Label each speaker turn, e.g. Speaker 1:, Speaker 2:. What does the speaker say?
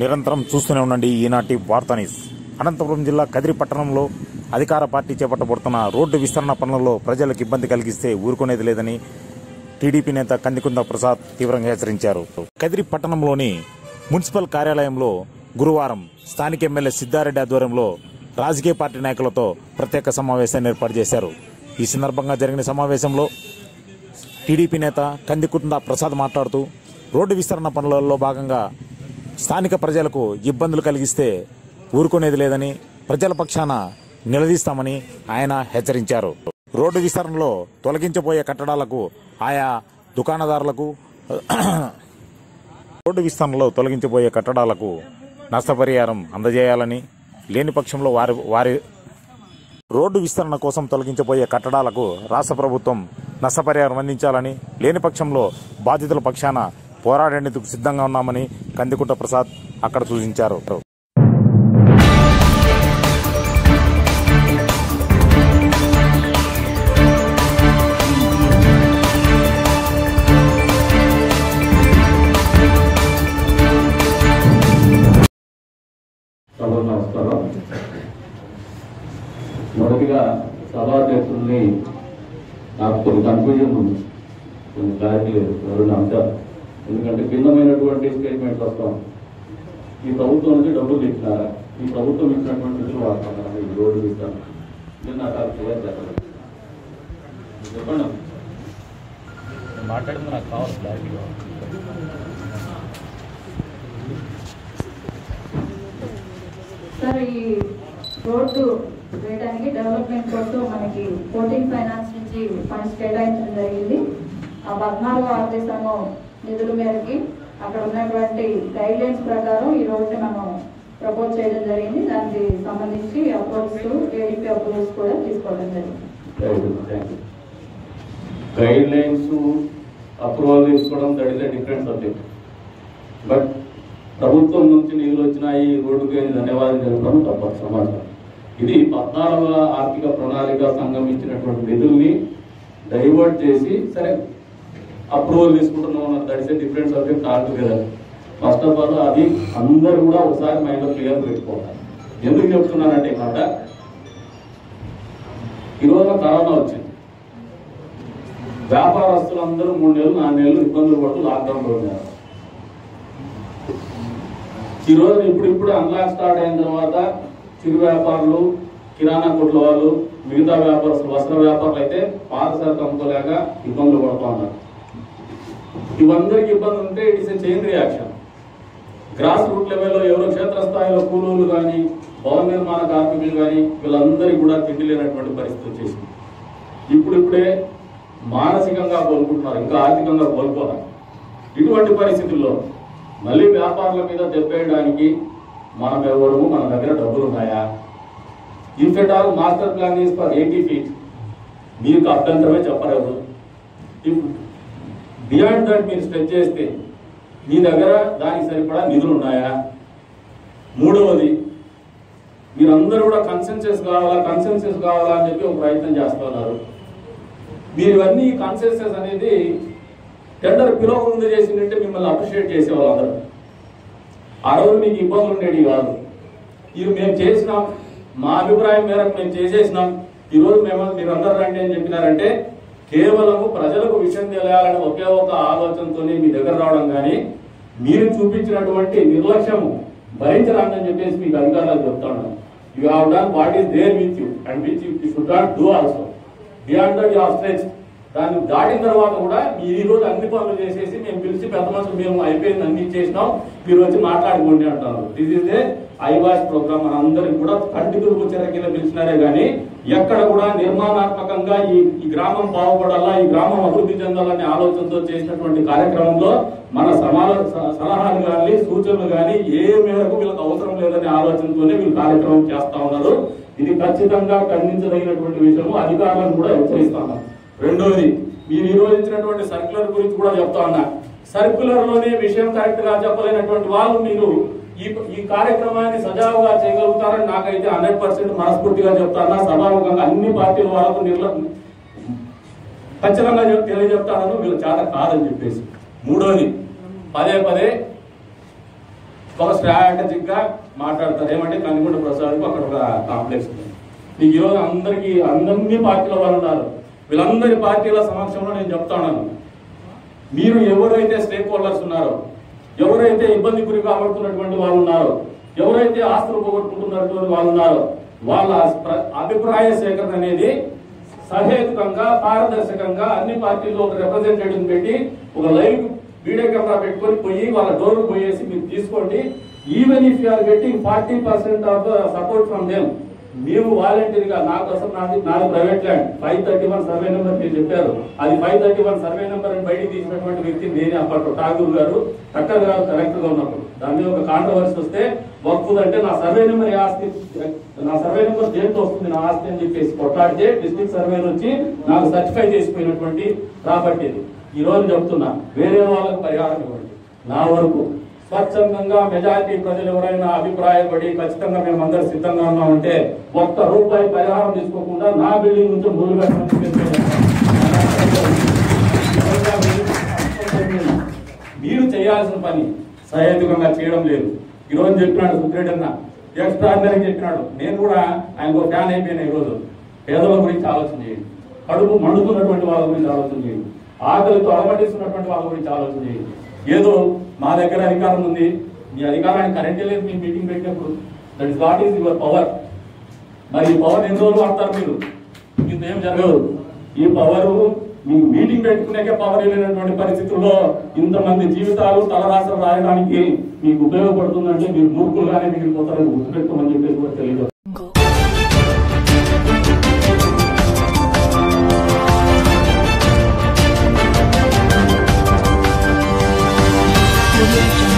Speaker 1: నిరంతరం చూస్తూనే ఉండండి ఈనాటి వార్తా న్యూస్ అనంతపురం జిల్లా కదిరి పట్టణంలో అధికార పార్టీ చేపట్టబడుతున్న రోడ్డు విస్తరణ పనులలో ప్రజలకు ఇబ్బంది కలిగిస్తే ఊరుకునేది లేదని టీడీపీ నేత కందికుంద ప్రసాద్ తీవ్రంగా హెచ్చరించారు కదిరి పట్టణంలోని మున్సిపల్ కార్యాలయంలో గురువారం స్థానిక ఎమ్మెల్యే సిద్ధారెడ్డి ఆధ్వర్యంలో రాజకీయ పార్టీ నాయకులతో ప్రత్యేక సమావేశాన్ని ఏర్పాటు చేశారు ఈ సందర్భంగా జరిగిన సమావేశంలో టీడీపీ నేత కందికుంద ప్రసాద్ మాట్లాడుతూ రోడ్డు విస్తరణ పనులలో భాగంగా స్థానిక ప్రజలకు ఇబ్బందులు కలిగిస్తే ఊరుకునేది లేదని ప్రజల పక్షాన నిలదీస్తామని ఆయన హెచ్చరించారు రోడ్డు విస్తరణలో తొలగించబోయే కట్టడాలకు ఆయా దుకాణదారులకు రోడ్డు విస్తరణలో తొలగించబోయే కట్టడాలకు నష్టపరిహారం అందజేయాలని లేని పక్షంలో వారి వారి రోడ్డు విస్తరణ కోసం తొలగించబోయే కట్టడాలకు రాష్ట్ర ప్రభుత్వం నష్టపరిహారం అందించాలని లేని పక్షంలో బాధితుల పక్షాన పోరాడేందుకు సిద్ధంగా ఉన్నామని కందికుంట ప్రసాద్ అక్కడ సూచించారు
Speaker 2: సభ నమస్కారం మొదటిగా సభాధ్యక్షుల్ని నాకు కొన్ని కన్ఫ్యూజన్ ఉంది కొన్ని క్లారిటీ లేదు ఎవరైనా అంటారు ఎందుకంటే భిన్నమైనటువంటి స్టేట్మెంట్స్ వస్తాం ఈ ప్రభుత్వం నుంచి డబ్బులు ఇచ్చినారా ఈ ప్రభుత్వం ఇచ్చినటువంటి నిధులు వాడుతున్నారా ఈ రోడ్డు ఇస్తాను నేను నాకు అది క్లియర్ చెప్పలేదు చెప్పండి
Speaker 3: మాట్లాడింది నాకు కావాలి క్లారిటీగా
Speaker 4: సార్ ఈ రోడ్డు వేయడానికి డెవలప్మెంట్ కోసం మనకి ఫోర్టీన్ ఫైనాన్స్ నుంచి ఫండ్స్ కేటాయించడం జరిగింది ఆ పద్నాలుగు ఆర్థిక సంఘం నిధుల మేరకి అక్కడ ఉన్నటువంటి గైడ్ లైన్స్ ప్రకారం ఈ రోడ్డుని మనం ప్రపోజ్ చేయడం జరిగింది దానికి సంబంధించి అప్రోచ్ ఏడీపీ అప్రూవల్స్ కూడా తీసుకోవడం జరిగింది
Speaker 2: గైడ్ లైన్స్ అప్రూవల్ తీసుకోవడం that is different subject but ప్రభుత్వం నుంచి నిధులు వచ్చినాయి రోడ్డుకి అని ధన్యవాదాలు చెప్పడం తప్ప సమాచారం ఇది పద్నాలుగవ ఆర్థిక ప్రణాళిక సంఘం ఇచ్చినటువంటి నిధుల్ని డైవర్ట్ చేసి సరే అప్రూవల్ తీసుకుంటున్నాం అన్నది that is different subject altogether first of all అది అందరూ కూడా ఒకసారి మైండ్లో క్లియర్ పెట్టుకోవాలి ఎందుకు చెప్తున్నానంటే ఈ మాట ఈరోజు కరోనా వచ్చింది వ్యాపారస్తులందరూ మూడు నెలలు నాలుగు నెలలు ఇబ్బందులు పడుతూ లాక్డౌన్ లో ఉన్నారు ఈ రోజు ఇప్పుడు ఇప్పుడు అన్లాక్ స్టార్ట్ అయిన తర్వాత చిరు వ్యాపారులు కిరాణా కొట్ల వాళ్ళు మిగతా వ్యాపారస్తులు వస్త్ర వ్యాపారులు అయితే పాత సరుకు అమ్ముకోలేక ఇబ్బందులు పడుతూ ఉన్నారు ఇవందరికి ఇబ్బంది ఉంటే it is a chain reaction grass root లెవెల్లో ఎవరో క్షేత్రస్థాయిలో కూలీలు కానీ భవన నిర్మాణ కార్మికులు కానీ వీళ్ళందరికీ కూడా తిండి లేనటువంటి పరిస్థితి వచ్చేసింది ఇప్పుడిప్పుడే మానసికంగా కోలుకుంటున్నారు ఇంకా ఆర్థికంగా కోల్పోతారు ఇటువంటి పరిస్థితుల్లో మళ్ళీ వ్యాపారుల మీద దెబ్బేయడానికి మనం ఎవరు మన దగ్గర డబ్బులు ఉన్నాయా if at all master plan is for eighty feet మీకు అభ్యంతరమే చెప్పరెవరు ఇఫ్ బియాండ్ దట్ మీరు స్ట్రెచ్ చేస్తే మీ దగ్గర దానికి సరిపడా నిధులు ఉన్నాయా మూడవది మీరందరూ కూడా కన్సెన్సెస్ కావాలా కన్సెన్సెస్ కావాలా అని చెప్పి ఒక ప్రయత్నం చేస్తున్నారు మీరు ఇవన్నీ కన్సెన్సెస్ అనేది టెండర్ పిలవ ముందు చేసిందంటే మిమ్మల్ని అప్రిషియేట్ చేసేవాళ్ళు అందరూ ఆ రోజు మీకు ఇబ్బందులు ఉండేవి కాదు ఇది మేము చేసినాం మా అభిప్రాయం మేరకు మేము చేసేసినాం ఈ రోజు మేము మీరు అందరు రండి అని చెప్పినారంటే కేవలము ప్రజలకు విషయం తెలియాలని ఒకే ఒక ఆలోచనతోనే మీ దగ్గర రావడం కానీ మీరు చూపించినటువంటి నిర్లక్ష్యము భరించరాదని చెప్పేసి మీకు అధికారులకు చెప్తాను you have done what is there with you and which you should not do also beyond that your stretch దాన్ని దాటిన తర్వాత కూడా మీరు ఈ రోజు అన్ని పనులు చేసేసి మేము పిలిచి పెద్ద మనుషులు మేము అయిపోయింది అన్ని చేసినాం మీరు వచ్చి మాట్లాడుకోండి అంటారు దిస్ ఇస్ ఏ ఐవాస్ ప్రోగ్రామ్ మన అందరికి కూడా కంటితులు చెర కింద పిలిచినారే కానీ ఎక్కడ కూడా నిర్మాణాత్మకంగా ఈ ఈ గ్రామం బాగుపడాలా ఈ గ్రామం అభివృద్ధి చెందాలనే ఆలోచనతో చేసినటువంటి కార్యక్రమంలో మన సమాల స- సలహాలు కానీ సూచనలు కానీ ఏ మేరకు వీళ్ళకి అవసరం లేదనే ఆలోచనతోనే వీళ్ళు కార్యక్రమం చేస్తా ఉన్నారు ఇది ఖచ్చితంగా ఖండించదగినటువంటి విషయము అధికారులను కూడా హెచ్చరిస్తాను రెండోది మీరు ఈ రోజు ఇచ్చినటువంటి సర్క్యులర్ గురించి కూడా చెప్తా ఉన్నా సర్క్యులర్ లోనే విషయం కరెక్ట్ గా చెప్పలేనటువంటి వాళ్ళు మీరు ఈ ఈ కార్యక్రమాన్ని సజావుగా చేయగలుగుతారని నాకైతే హండ్రెడ్ పర్సెంట్ మనస్ఫూర్తిగా చెప్తాను సభాముఖంగా అన్ని పార్టీల వాళ్ళకు నిర్ల ఖచ్చితంగా చెప్- తెలియజెప్తానని వీళ్ళు చేత కాదని చెప్పేసి మూడోది పదే పదే ఒక స్ట్రాటజిక్ గా మాట్లాడతారు ఏమంటే కందికొండ ప్రసాద్కు అక్కడ ఒక కాంప్లెక్స్ ఉంది మీకు ఈరోజు అందరికి అందరినీ పార్టీల వాళ్ళు ఉన్నారు వీళ్ళందరి పార్టీల సమక్షంలో నేను చెప్తాను మీరు ఎవరైతే స్టేక్ హోల్డర్స్ ఉన్నారో ఎవరైతే ఇబ్బంది గురి కాబడుతున్నటువంటి వాళ్ళు ఉన్నారో ఎవరైతే ఆస్తులు పోగొట్టుకుంటున్నటువంటి వాళ్ళు ఉన్నారో వాళ్ళ ప్ర- అభిప్రాయ సేకరణ అనేది సహేతుకంగా పారదర్శకంగా అన్ని పార్టీల్లో ఒక రిప్రజెంటేటివ్ పెట్టి ఒక లైవ్ వీడియో కెమెరా పెట్టుకొని పోయి వాళ్ళ డోర్ పోయేసి మీరు తీసుకోండి even if you're getting forty percent of support from them మేము వాలంటీర్ గా నా కోసం నాది నాది private land five thirty one survey number మీరు చెప్పారు అది five thirty one survey number అని బయటికి తీసినటువంటి వ్యక్తి నేనే అప్పట్లో ఠాగూర్ గారు టక్కర్ గారు కలెక్టర్ గా ఉన్నప్పుడు దాని మీద ఒక కాంట్రవర్సీ వస్తే వక్కుది అంటే నా సర్వే నెంబర్ ఏ ఆస్తి నా సర్వే నెంబర్ దేంతో వస్తుంది నా ఆస్తి అని చెప్పేసి కొట్లాడితే డిస్ట్రిక్ట్ సర్వే వచ్చి నాకు సర్టిఫై చేసిపోయినటువంటి ప్రాపర్టీ ఇది ఈ రోజు చెప్తున్నా వేరే వాళ్ళకు పరిహారం ఇవ్వండి నా వరకు స్వచ్ఛందంగా మెజారిటీ ప్రజలు ఎవరైనా అభిప్రాయపడి ఖచ్చితంగా మేము అందరు సిద్ధంగా ఉన్నామంటే ఒక్క రూపాయి పరిహారం తీసుకోకుండా నా బిల్డింగ్ నుంచి మొదలు పెట్టమని చెప్పేసి మీరు చేయాల్సిన పని సహేతుకంగా చేయడం లేదు ఈ రోజు చెప్పినాడు సుగ్రేట్ అన్న ఎక్స్ట్రాడినరీ చెప్పినాడు నేను కూడా ఆయనకు ఒక ఫ్యాన్ అయిపోయినా ఈ రోజు పేదల గురించి ఆలోచన చేయండి కడుపు మండుతున్నటువంటి వాళ్ళ గురించి ఆలోచన చేయండి ఆకలితో అలమటిస్తున్నటువంటి వాళ్ళ గురించి ఆలోచన చేయండి ఏదో మా దగ్గర అధికారం ఉంది మీ అధికారానికి కరెంట్ లేదు మీ మీటింగ్ పెట్టినప్పుడు that is what is your power మరి ఈ పవర్ ఎన్ని రోజులు వాడతారు మీరు మీకు ఏం జరగదు ఈ పవర్ మీకు మీటింగ్ పెట్టుకునేకే పవర్ లేనటువంటి పరిస్థితుల్లో ఇంతమంది జీవితాలు తలరాశలు రాయడానికి మీకు ఉపయోగపడుతుందంటే మీరు మూర్ఖులుగానే మిగిలిపోతారని గుర్తుపెట్టుకోమని చెప్పేసి కూడా తెలియదు
Speaker 3: Audio Jungle.